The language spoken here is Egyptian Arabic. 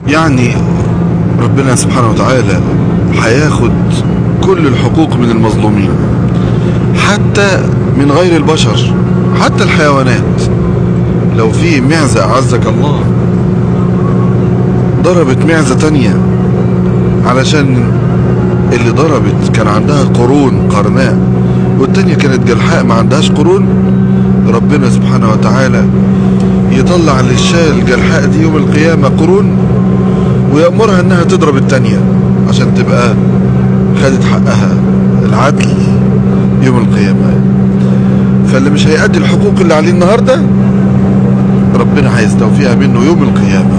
يعني ربنا سبحانه وتعالى هياخد كل الحقوق من المظلومين حتى من غير البشر حتى الحيوانات لو في معزة أعزك الله ضربت معزة تانية علشان اللي ضربت كان عندها قرون قرناء والتانية كانت جلحاء ما عندهاش قرون ربنا سبحانه وتعالى يطلع للشاة الجلحاء دي يوم القيامة قرون ويأمرها انها تضرب التانية عشان تبقى خدت حقها العدل يوم القيامة فاللي مش هيأدي الحقوق اللي عليه النهاردة ربنا هيستوفيها منه يوم القيامة